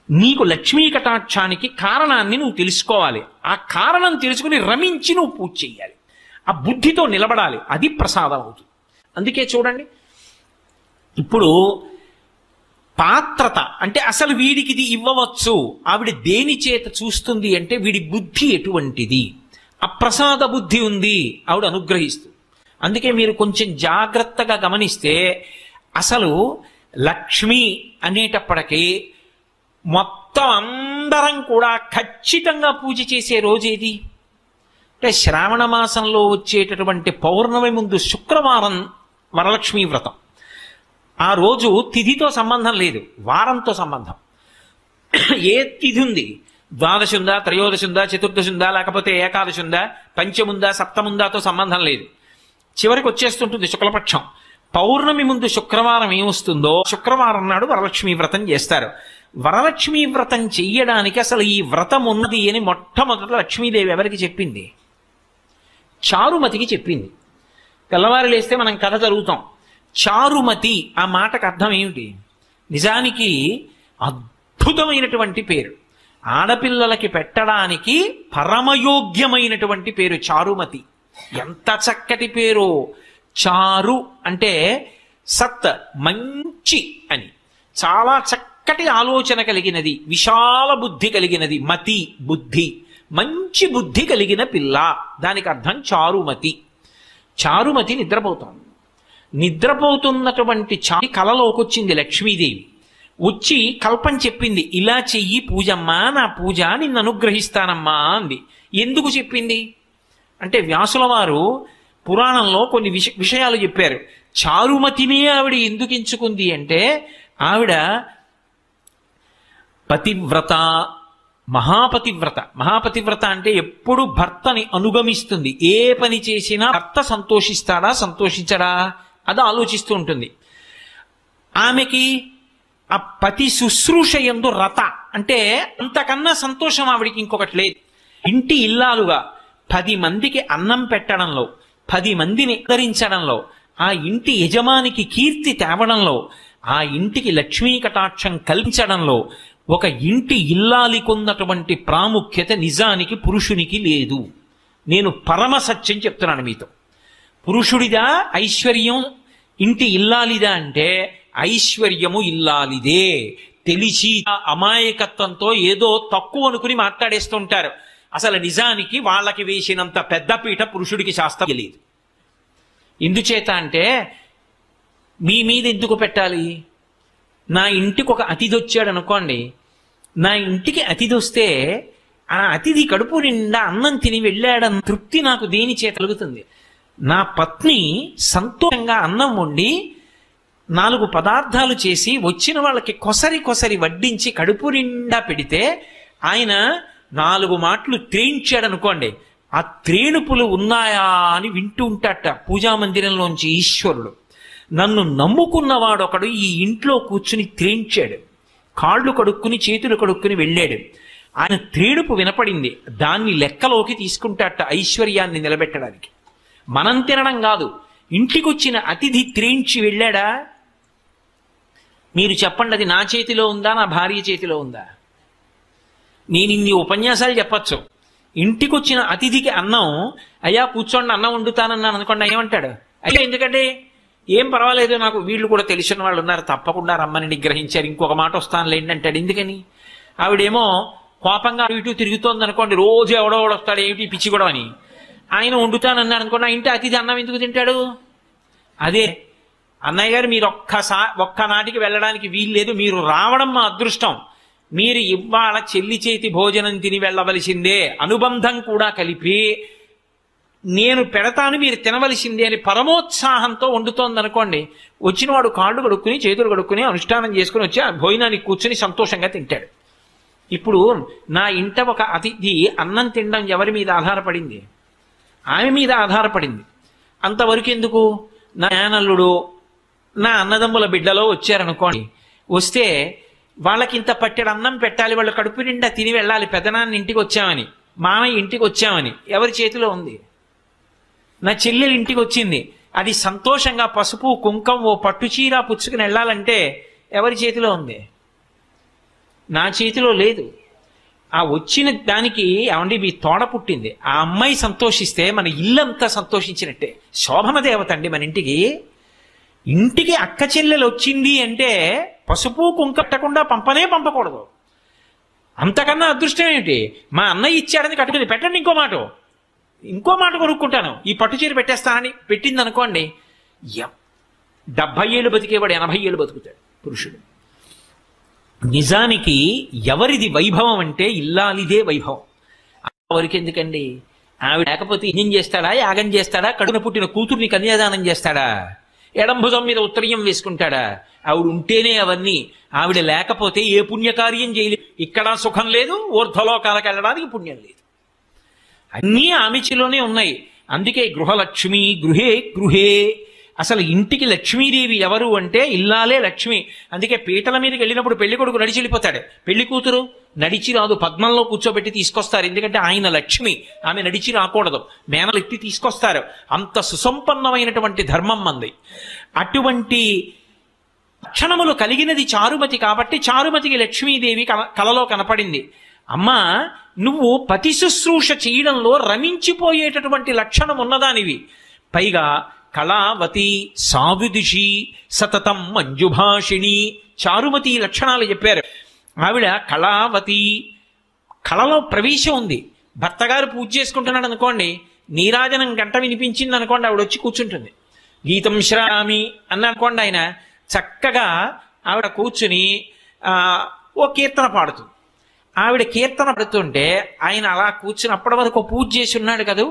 నీకు లక్ష్మీ కటాక్షానికి కారణాన్ని నువ్వు తెలుసుకోవాలి ఆ కారణం తెలుసుకుని రమించి నువ్వు పూజ చేయాలి ఆ బుద్ధితో నిలబడాలి అది ప్రసాదం అవుతుంది అందుకే చూడండి ఇప్పుడు పాత్రత అంటే అసలు వీడికి ఇది ఇవ్వవచ్చు ఆవిడ దేని చేత చూస్తుంది అంటే వీడి బుద్ధి ఎటువంటిది అప్రసాద బుద్ధి ఉంది ఆవిడ అనుగ్రహిస్తుంది అందుకే మీరు కొంచెం జాగ్రత్తగా గమనిస్తే అసలు లక్ష్మి అనేటప్పటికీ మొత్తం అందరం కూడా ఖచ్చితంగా పూజ చేసే రోజు ఏది అంటే శ్రావణ మాసంలో వచ్చేటటువంటి పౌర్ణమి ముందు శుక్రవారం వరలక్ష్మీ వ్రతం ఆ రోజు తిథితో సంబంధం లేదు వారంతో సంబంధం ఏ తిథి ఉంది ద్వాదశి ఉందా త్రయోదశి ఉందా చతుర్దశి ఉందా లేకపోతే ఏకాదశి ఉందా పంచముందా సప్తముందాతో సంబంధం లేదు చివరికి వచ్చేస్తుంటుంది శుక్లపక్షం పౌర్ణమి ముందు శుక్రవారం ఏమొస్తుందో శుక్రవారం నాడు వరలక్ష్మీ వ్రతం చేస్తారు వరలక్ష్మీ వ్రతం చెయ్యడానికి అసలు ఈ వ్రతం ఉన్నది అని మొట్టమొదట లక్ష్మీదేవి ఎవరికి చెప్పింది చారుమతికి చెప్పింది తెల్లవారు లేస్తే మనం కథ చదువుతాం చారుమతి ఆ మాటకు అర్థం ఏమిటి నిజానికి అద్భుతమైనటువంటి పేరు ఆడపిల్లలకి పెట్టడానికి పరమయోగ్యమైనటువంటి పేరు చారుమతి ఎంత చక్కటి పేరు చారు అంటే సత్ మంచి అని చాలా చక్కటి ఆలోచన కలిగినది విశాల బుద్ధి కలిగినది మతి బుద్ధి మంచి బుద్ధి కలిగిన పిల్ల దానికి అర్థం చారుమతి చారుమతి నిద్రపోతోంది నిద్రపోతున్నటువంటి చారి కలలోకి వచ్చింది లక్ష్మీదేవి వచ్చి కల్పం చెప్పింది ఇలా చెయ్యి పూజమ్మా నా పూజ నిన్ను అనుగ్రహిస్తానమ్మా అంది ఎందుకు చెప్పింది అంటే వ్యాసుల వారు పురాణంలో కొన్ని విష విషయాలు చెప్పారు చారుమతినే ఆవిడ ఎందుకు ఎంచుకుంది అంటే ఆవిడ పతివ్రత మహాపతివ్రత మహాపతివ్రత అంటే ఎప్పుడు భర్తని అనుగమిస్తుంది ఏ పని చేసినా భర్త సంతోషిస్తాడా సంతోషించడా అది ఆలోచిస్తూ ఉంటుంది ఆమెకి ఆ పతి శుశ్రూష ఎందు రత అంటే అంతకన్నా సంతోషం ఆవిడికి ఇంకొకటి లేదు ఇంటి ఇల్లాలుగా పది మందికి అన్నం పెట్టడంలో పది మందిని ఉద్ధరించడంలో ఆ ఇంటి యజమానికి కీర్తి తేవడంలో ఆ ఇంటికి లక్ష్మీ కటాక్షం కల్పించడంలో ఒక ఇంటి ఇల్లాలికున్నటువంటి ప్రాముఖ్యత నిజానికి పురుషునికి లేదు నేను పరమ సత్యం చెప్తున్నాను మీతో పురుషుడిదా ఐశ్వర్యం ఇంటి ఇల్లాలిదా అంటే ఐశ్వర్యము ఇల్లాలిదే తెలిసి ఆ అమాయకత్వంతో ఏదో తక్కువ అనుకుని మాట్లాడేస్తుంటారు అసలు నిజానికి వాళ్ళకి వేసినంత పెద్దపీట పురుషుడికి శాస్త్రం లేదు ఎందుచేత అంటే మీ మీద ఎందుకు పెట్టాలి నా ఇంటికి ఒక అతిథి వచ్చాడు అనుకోండి నా ఇంటికి అతిథి వస్తే ఆ అతిథి కడుపు నిండా అన్నం తిని వెళ్ళాడన్న తృప్తి నాకు దేని చేత కలుగుతుంది నా పత్ని సంతోషంగా అన్నం వండి నాలుగు పదార్థాలు చేసి వచ్చిన వాళ్ళకి కొసరి కొసరి వడ్డించి కడుపు నిండా పెడితే ఆయన నాలుగు మాటలు త్రేయించాడు అనుకోండి ఆ త్రేణుపులు ఉన్నాయా అని వింటూ ఉంటాట పూజా మందిరంలోంచి ఈశ్వరుడు నన్ను నమ్ముకున్నవాడొకడు ఈ ఇంట్లో కూర్చుని త్రేయించాడు కాళ్ళు కడుక్కుని చేతులు కడుక్కుని వెళ్ళాడు ఆయన త్రేడుపు వినపడింది దాన్ని లెక్కలోకి తీసుకుంటాట ఐశ్వర్యాన్ని నిలబెట్టడానికి మనం తినడం కాదు ఇంటికొచ్చిన అతిథి త్రేయించి వెళ్ళాడా మీరు చెప్పండి అది నా చేతిలో ఉందా నా భార్య చేతిలో ఉందా నేను ఇన్ని ఉపన్యాసాలు చెప్పచ్చు ఇంటికొచ్చిన అతిథికి అన్నం అయ్యా కూర్చోండి అన్నం వండుతానన్నాను అనుకోండి ఏమంటాడు అయ్యా ఎందుకంటే ఏం పర్వాలేదు నాకు వీళ్ళు కూడా తెలిసిన వాళ్ళు ఉన్నారు తప్పకుండా రమ్మని నిగ్రహించారు ఇంకొక మాట వస్తానులేండి అంటాడు ఎందుకని ఆవిడేమో కోపంగా అటు ఇటు తిరుగుతోంది అనుకోండి రోజు ఎవడో ఎవడో వస్తాడు ఏమిటి పిచ్చి కూడా అని ఆయన వండుతానన్నాడు అనుకోండి ఆ ఇంటి అతిథి అన్నం ఎందుకు తింటాడు అదే అన్నయ్య గారు మీరు ఒక్కసా ఒక్క నాటికి వెళ్ళడానికి వీల్లేదు మీరు రావడం మా అదృష్టం మీరు ఇవాళ చెల్లి చేతి భోజనం తిని వెళ్ళవలసిందే అనుబంధం కూడా కలిపి నేను పెడతాను మీరు తినవలసిందే అని పరమోత్సాహంతో వండుతోంది అనుకోండి వచ్చినవాడు కాళ్ళు కడుక్కుని చేతులు కడుక్కుని అనుష్ఠానం చేసుకుని వచ్చి ఆ భోజనానికి కూర్చుని సంతోషంగా తింటాడు ఇప్పుడు నా ఇంట ఒక అతిథి అన్నం తినడం ఎవరి మీద ఆధారపడింది ఆమె మీద ఆధారపడింది అంతవరకు ఎందుకు నా మేనల్లుడు నా అన్నదమ్ముల బిడ్డలో వచ్చారనుకోండి వస్తే వాళ్ళకి ఇంత పట్టెడు అన్నం పెట్టాలి వాళ్ళు కడుపు నిండా తిని వెళ్ళాలి పెదనాన్న ఇంటికి వచ్చామని మామయ్య ఇంటికి వచ్చామని ఎవరి చేతిలో ఉంది నా చెల్లెలు ఇంటికి వచ్చింది అది సంతోషంగా పసుపు కుంకం ఓ పట్టు చీర పుచ్చుకుని వెళ్ళాలంటే ఎవరి చేతిలో ఉంది నా చేతిలో లేదు ఆ వచ్చిన దానికి ఏమండి మీ తోడ పుట్టింది ఆ అమ్మాయి సంతోషిస్తే మన ఇల్లంతా సంతోషించినట్టే శోభన దేవత అండి మన ఇంటికి ఇంటికి అక్క చెల్లెలు వచ్చింది అంటే పసుపు కుంకట్టకుండా పంపనే పంపకూడదు అంతకన్నా అదృష్టం ఏమిటి మా అన్నయ్య ఇచ్చాడని కట్టుకుని పెట్టండి ఇంకో మాట ఇంకో మాట కొనుక్కుంటాను ఈ పట్టు చీర పెట్టేస్తానని పెట్టింది అనుకోండి ఎం డెబ్భై ఏళ్ళు బతికేవాడు ఎనభై ఏళ్ళు బతుకుతాడు పురుషుడు నిజానికి ఎవరిది వైభవం అంటే ఇల్లాలిదే వైభవం ఎవరికి ఎందుకండి ఆవిడ లేకపోతే యజ్ఞం చేస్తాడా యాగం చేస్తాడా కడుపున పుట్టిన కూతుర్ని కన్యాదానం చేస్తాడా ఎడం భుజం మీద ఉత్తరీయం వేసుకుంటాడా ఆవిడ ఉంటేనే అవన్నీ ఆవిడ లేకపోతే ఏ పుణ్యకార్యం చేయలేదు ఇక్కడ సుఖం లేదు ఊర్ధ్వలోకాలకు వెళ్ళడానికి పుణ్యం లేదు అన్నీ ఆమెచిలోనే ఉన్నాయి అందుకే గృహలక్ష్మి గృహే గృహే అసలు ఇంటికి లక్ష్మీదేవి ఎవరు అంటే ఇల్లాలే లక్ష్మి అందుకే పీటల మీదకి వెళ్ళినప్పుడు పెళ్లి కొడుకు నడిచి వెళ్ళిపోతాడు పెళ్లి కూతురు నడిచి రాదు పద్మంలో కూర్చోబెట్టి తీసుకొస్తారు ఎందుకంటే ఆయన లక్ష్మి ఆమె నడిచి రాకూడదు మేనలు ఎత్తి తీసుకొస్తారు అంత సుసంపన్నమైనటువంటి ధర్మం మంది అటువంటి లక్షణములు కలిగినది చారుమతి కాబట్టి చారుమతికి లక్ష్మీదేవి కల- కలలో కనపడింది అమ్మా నువ్వు పతి శుశ్రూష చేయడంలో రమించిపోయేటటువంటి లక్షణం ఉన్నదానివి పైగా కళావతి సావిదుషి సతతం మంజుభాషిణి చారుమతి లక్షణాలు చెప్పారు ఆవిడ కళావతి కళలో ప్రవేశం ఉంది భర్త గారు పూజ చేసుకుంటున్నాడు అనుకోండి నీరాజనం గంట వినిపించింది అనుకోండి ఆవిడ వచ్చి కూర్చుంటుంది గీతం శ్రామి అన్న అనుకోండి ఆయన చక్కగా ఆవిడ కూర్చుని ఆ, ఓ కీర్తన పాడుతుంది ఆవిడ కీర్తన పడుతుంటే ఆయన అలా కూర్చుని అప్పటి వరకు పూజ చేసి ఉన్నాడు కదూ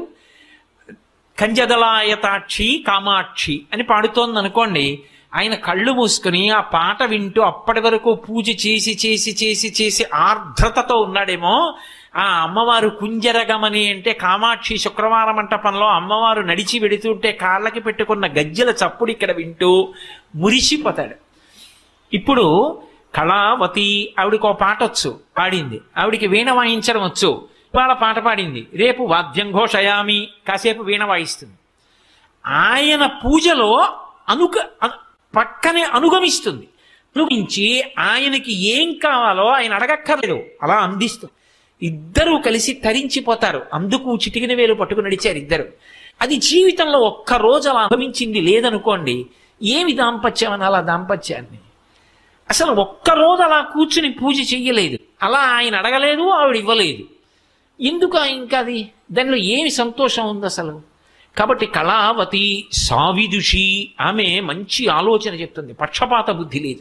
కంజదలాయతాక్షి కామాక్షి అని పాడుతోంది అనుకోండి ఆయన కళ్ళు మూసుకుని ఆ పాట వింటూ అప్పటి వరకు పూజ చేసి చేసి చేసి చేసి ఆర్ద్రతతో ఉన్నాడేమో ఆ అమ్మవారు కుంజరగమని అంటే కామాక్షి శుక్రవార మంటపంలో అమ్మవారు నడిచి వెడుతుంటే కాళ్ళకి పెట్టుకున్న గజ్జెల చప్పుడు ఇక్కడ వింటూ మురిసిపోతాడు ఇప్పుడు కళావతి ఆవిడకి ఒక పాట వచ్చు పాడింది ఆవిడికి వీణ వాయించడం వచ్చు ఇవాళ పాట పాడింది రేపు వాద్యం ఘోషయామి కాసేపు వీణ వాయిస్తుంది ఆయన పూజలో అనుక అను- పక్కనే అనుగమిస్తుంది అనుగమించి ఆయనకి ఏం కావాలో ఆయన అడగక్కర్లేదు అలా అందిస్తుంది ఇద్దరూ కలిసి తరించిపోతారు అందుకు చిటికిన వేలు పట్టుకుని నడిచారు ఇద్దరు అది జీవితంలో ఒక్క రోజు అలా అనుభవించింది లేదనుకోండి ఏమి దాంపత్యం అని అలా దాంపత్యాన్ని అసలు ఒక్కరోజు అలా కూర్చుని పూజ చెయ్యలేదు అలా ఆయన అడగలేదు ఆవిడ ఇవ్వలేదు ఎందుకు ఇంకా అది దానిలో ఏమి సంతోషం ఉంది అసలు కాబట్టి కళావతి సావిదుషి ఆమె మంచి ఆలోచన చెప్తుంది పక్షపాత బుద్ధి లేదు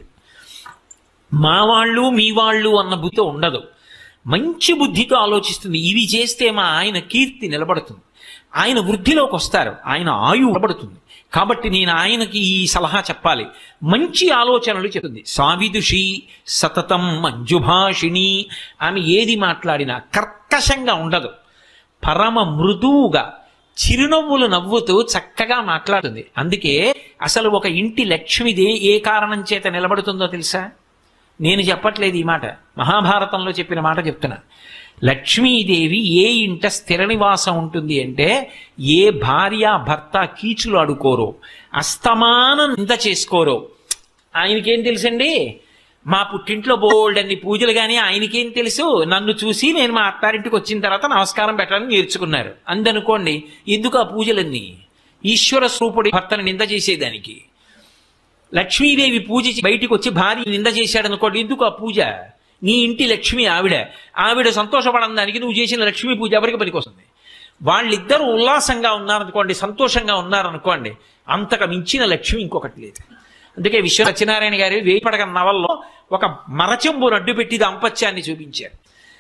మా వాళ్ళు మీ వాళ్ళు అన్న బుద్ధి ఉండదు మంచి బుద్ధితో ఆలోచిస్తుంది ఇవి చేస్తే మా ఆయన కీర్తి నిలబడుతుంది ఆయన వృద్ధిలోకి వస్తారు ఆయన ఆయు నిలబడుతుంది కాబట్టి నేను ఆయనకి ఈ సలహా చెప్పాలి మంచి ఆలోచనలు చెప్తుంది సావిదుషి సతతం మంజుభాషిణి ఆమె ఏది మాట్లాడినా కర్కశంగా ఉండదు పరమ మృదువుగా చిరునవ్వులు నవ్వుతూ చక్కగా మాట్లాడుతుంది అందుకే అసలు ఒక ఇంటి లక్ష్మిది ఏ కారణం చేత నిలబడుతుందో తెలుసా నేను చెప్పట్లేదు ఈ మాట మహాభారతంలో చెప్పిన మాట చెప్తున్నా లక్ష్మీదేవి ఏ ఇంట స్థిర నివాసం ఉంటుంది అంటే ఏ భార్య భర్త కీచులు అడుకోరో అస్తమానం నింద చేసుకోరో ఆయనకేం తెలుసండి మా పుట్టింట్లో బోల్డ్ అన్ని పూజలు కానీ ఆయనకేం తెలుసు నన్ను చూసి నేను మా అత్తారింటికి వచ్చిన తర్వాత నమస్కారం పెట్టాలని నేర్చుకున్నారు అందనుకోండి ఎందుకు ఆ పూజలన్నీ ఈశ్వర స్వరూపుడి భర్తను నింద చేసేదానికి లక్ష్మీదేవి పూజ చేసి బయటికి వచ్చి భార్య నింద చేశాడు అనుకోండి ఎందుకు ఆ పూజ నీ ఇంటి లక్ష్మి ఆవిడ ఆవిడ సంతోషపడడానికి నువ్వు చేసిన లక్ష్మీ పూజ ఎవరికి పనికొస్తుంది వాళ్ళిద్దరూ ఉల్లాసంగా ఉన్నారనుకోండి సంతోషంగా ఉన్నారనుకోండి అంతకు మించిన లక్ష్మి ఇంకొకటి లేదు అందుకే విశ్వ సత్యనారాయణ గారి వేయిపడగ నవల్లో ఒక మరచెంబు అడ్డు పెట్టి దాంపత్యాన్ని చూపించారు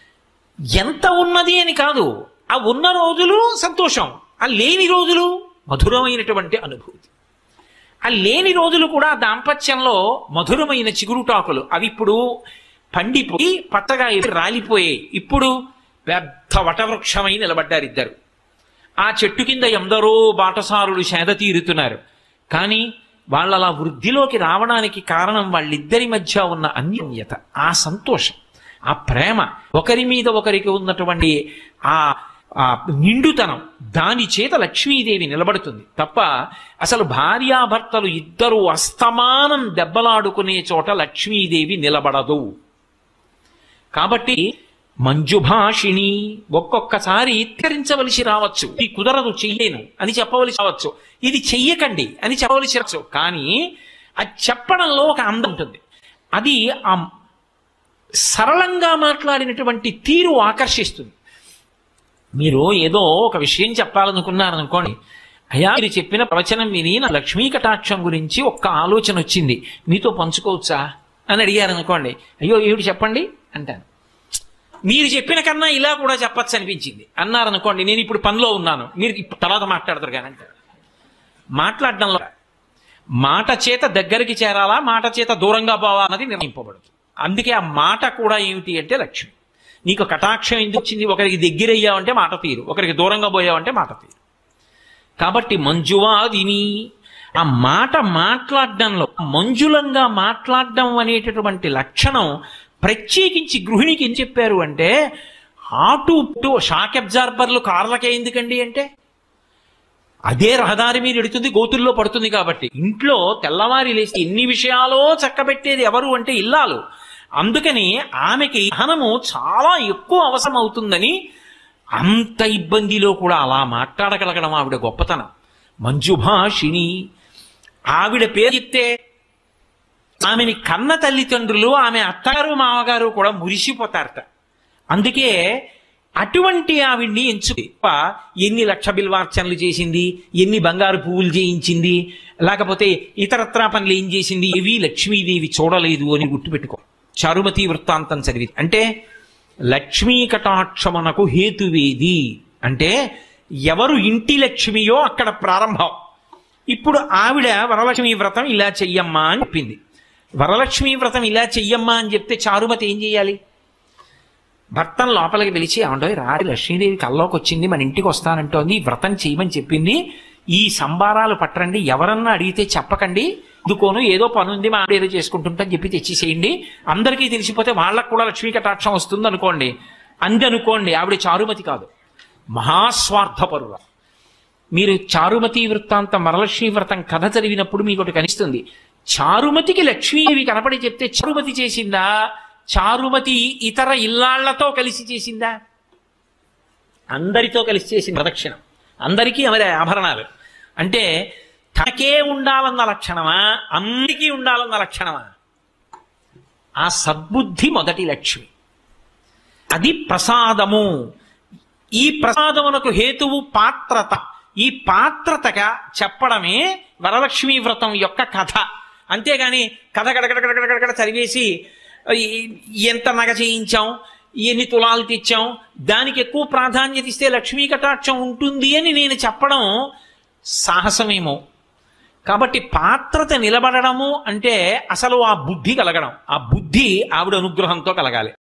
ఎంత ఉన్నది అని కాదు ఆ ఉన్న రోజులు సంతోషం ఆ లేని రోజులు మధురమైనటువంటి అనుభూతి ఆ లేని రోజులు కూడా దాంపత్యంలో మధురమైన చిగురుటాకులు అవి ఇప్పుడు పండిపోయి పచ్చగా ఎగిరి రాలిపోయాయి ఇప్పుడు పెద్ద వటవృక్షమై నిలబడ్డారు ఇద్దరు ఆ చెట్టు కింద ఎందరో బాటసారులు సేద తీరుతున్నారు కానీ వాళ్ళు అలా వృద్ధిలోకి రావడానికి కారణం వాళ్ళిద్దరి మధ్య ఉన్న అన్యోన్యత ఆ సంతోషం ఆ ప్రేమ ఒకరి మీద ఒకరికి ఉన్నటువంటి ఆ ఆ నిండుతనం దాని చేత లక్ష్మీదేవి నిలబడుతుంది తప్ప అసలు భార్యాభర్తలు ఇద్దరు అస్తమానం దెబ్బలాడుకునే చోట లక్ష్మీదేవి నిలబడదు కాబట్టి మంజుభాషిణి ఒక్కొక్కసారి ధిక్కరించవలసి రావచ్చు ఇది కుదరదు చెయ్యను అని చెప్పవలసి రావచ్చు ఇది చెయ్యకండి అని చెప్పవలసి రావచ్చు కానీ అది చెప్పడంలో ఒక అందం ఉంటుంది అది ఆ సరళంగా మాట్లాడినటువంటి తీరు ఆకర్షిస్తుంది మీరు ఏదో ఒక విషయం చెప్పాలనుకున్నారనుకోండి అయ్యా మీరు చెప్పిన ప్రవచనం విని నా లక్ష్మీ కటాక్షం గురించి ఒక్క ఆలోచన వచ్చింది మీతో పంచుకోవచ్చా అని అడిగారనుకోండి అయ్యో ఏమిటి చెప్పండి అంటాను మీరు చెప్పిన కన్నా ఇలా కూడా చెప్పచ్చు అనిపించింది అన్నారనుకోండి నేను ఇప్పుడు పనిలో ఉన్నాను మీరు ఇప్పుడు తర్వాత మాట్లాడతారు కానీ అంటారు మాట్లాడడంలో మాట చేత దగ్గరికి చేరాలా మాట చేత దూరంగా పోవాలా అన్నది నిర్ణయింపబడదు అందుకే ఆ మాట కూడా ఏమిటి అంటే లక్ష్మి నీకు కటాక్షం ఎందుకు వచ్చింది ఒకరికి దగ్గరయ్యావంటే మాట తీరు ఒకరికి దూరంగా పోయావంటే మాట తీరు కాబట్టి మంజువాదిని ఆ మాట మాట్లాడడంలో మంజులంగా మాట్లాడడం అనేటటువంటి లక్షణం ప్రత్యేకించి గృహిణికి ఏం చెప్పారు అంటే ఆటు ఇటు షాక్ అబ్జార్బర్లు కార్లకే ఎందుకండి అంటే అదే రహదారి మీద ఎడుతుంది గోతుల్లో పడుతుంది కాబట్టి ఇంట్లో తెల్లవారి లేచి ఎన్ని విషయాలో చక్కబెట్టేది ఎవరు అంటే ఇల్లాలు అందుకని ఆమెకి సహనము చాలా ఎక్కువ అవసరం అవుతుందని అంత ఇబ్బందిలో కూడా అలా మాట్లాడగలగడం ఆవిడ గొప్పతనం మంజుభాషిణి ఆవిడ పేరు చెప్తే ఆమెని కన్న తల్లిదండ్రులు ఆమె అత్తగారు మామగారు కూడా మురిసిపోతారట అందుకే అటువంటి ఆవిడ్ని ఎంచుకు ఎన్ని లక్ష బిల్వార్చనలు చేసింది ఎన్ని బంగారు పువ్వులు చేయించింది లేకపోతే ఇతరత్రా పనులు ఏం చేసింది ఇవి లక్ష్మీదేవి చూడలేదు అని గుర్తుపెట్టుకో చారుమతి వృత్తాంతం చదివి అంటే లక్ష్మీ కటాక్షమునకు హేతువేది అంటే ఎవరు ఇంటి లక్ష్మియో అక్కడ ప్రారంభం ఇప్పుడు ఆవిడ వరలక్ష్మి వ్రతం ఇలా చెయ్యమ్మా అని చెప్పింది వరలక్ష్మి వ్రతం ఇలా చెయ్యమ్మా అని చెప్తే చారుమతి ఏం చేయాలి భర్తను లోపలికి పిలిచి ఏమంటో రాత్రి లక్ష్మీదేవి కల్లోకి వచ్చింది మన ఇంటికి వస్తానంటోంది ఈ వ్రతం చేయమని చెప్పింది ఈ సంబారాలు పట్టరండి ఎవరన్నా అడిగితే చెప్పకండి ఎందుకోను ఏదో పని ఉంది మా ఆవిడ ఏదో చేసుకుంటుంటని చెప్పి తెచ్చిసేయండి అందరికీ తెలిసిపోతే వాళ్ళకు కూడా లక్ష్మీ కటాక్షం వస్తుంది అనుకోండి అంది అనుకోండి ఆవిడ చారుమతి కాదు మహాస్వార్థపరుల మీరు చారుమతి వృత్తాంతం వరలక్ష్మీ వ్రతం కథ చదివినప్పుడు మీకు ఒకటి కనిపిస్తుంది చారుమతికి లక్ష్మీదేవి కనపడి చెప్తే చారుమతి చేసిందా చారుమతి ఇతర ఇల్లాళ్లతో కలిసి చేసిందా అందరితో కలిసి చేసిన ప్రదక్షిణం అందరికీ ఆమె ఆభరణాలు అంటే తనకే ఉండాలన్న లక్షణమా అందరికీ ఉండాలన్న లక్షణమా ఆ సద్బుద్ధి మొదటి లక్ష్మి అది ప్రసాదము ఈ ప్రసాదమునకు హేతువు పాత్రత ఈ పాత్రతగా చెప్పడమే వరలక్ష్మీ వ్రతం యొక్క కథ అంతేగాని కథ గడగడగడగడగడ చదివేసి ఈ- ఎంత నగ చేయించాం ఎన్ని తులాలు తెచ్చాం దానికి ఎక్కువ ప్రాధాన్యత ఇస్తే లక్ష్మీ కటాక్షం ఉంటుంది అని నేను చెప్పడం సాహసమేమో కాబట్టి పాత్రత నిలబడము అంటే అసలు ఆ బుద్ధి కలగడం ఆ బుద్ధి ఆవిడ అనుగ్రహంతో కలగాలి